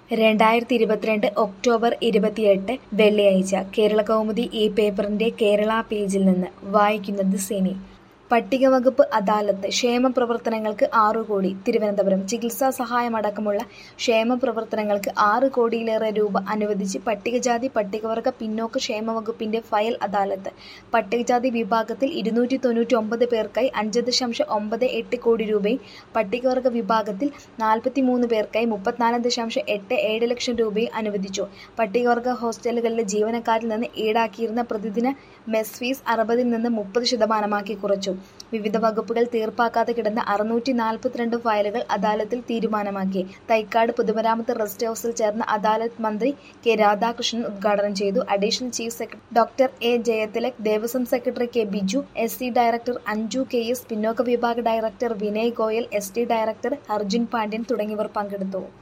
രണ്ടായിരത്തി ഇരുപത്തിരണ്ട് ഒക്ടോബർ ഇരുപത്തിയെട്ട് വെള്ളിയാഴ്ച കേരളകൗമുദി ഈ പേപ്പറിന്റെ കേരള പേജിൽ നിന്ന് വായിക്കുന്നത് സിനി പട്ടികവകുപ്പ് അദാലത്ത് ക്ഷേമ പ്രവർത്തനങ്ങൾക്ക് ആറു കോടി തിരുവനന്തപുരം ചികിത്സാ സഹായമടക്കമുള്ള ക്ഷേമ പ്രവർത്തനങ്ങൾക്ക് ആറ് കോടിയിലേറെ രൂപ അനുവദിച്ച് പട്ടികജാതി പട്ടികവർഗ പിന്നോക്ക ക്ഷേമ വകുപ്പിന്റെ ഫയൽ അദാലത്ത് പട്ടികജാതി വിഭാഗത്തിൽ ഇരുന്നൂറ്റി തൊണ്ണൂറ്റി ഒമ്പത് പേർക്കായി അഞ്ച് ദശാംശം ഒമ്പത് എട്ട് കോടി രൂപയും പട്ടികവർഗ വിഭാഗത്തിൽ നാൽപ്പത്തി മൂന്ന് പേർക്കായി മുപ്പത്തിനാല് ദശാംശം എട്ട് ഏഴ് ലക്ഷം രൂപയും അനുവദിച്ചു പട്ടികവർഗ ഹോസ്റ്റലുകളിലെ ജീവനക്കാരിൽ നിന്ന് ഈടാക്കിയിരുന്ന പ്രതിദിന മെസ് ഫീസ് അറുപതിൽ നിന്ന് മുപ്പത് ശതമാനമാക്കി കുറച്ചു വിവിധ വകുപ്പുകൾ തീർപ്പാക്കാതെ കിടന്ന അറുന്നൂറ്റി നാൽപ്പത്തിരണ്ട് ഫയലുകൾ അദാലത്തിൽ തീരുമാനമാക്കി തൈക്കാട് പൊതുമരാമത്ത് റെസ്റ്റ് ഹൌസിൽ ചേർന്ന അദാലത്ത് മന്ത്രി കെ രാധാകൃഷ്ണൻ ഉദ്ഘാടനം ചെയ്തു additional chief secretary doctor A Jayathilak Devaswom secretary K Biju S C director Anju K S പിന്നോക്ക വിഭാഗ director Vinay Goyal S T director Arjun Pandian തുടങ്ങിയവർ പങ്കെടുത്തു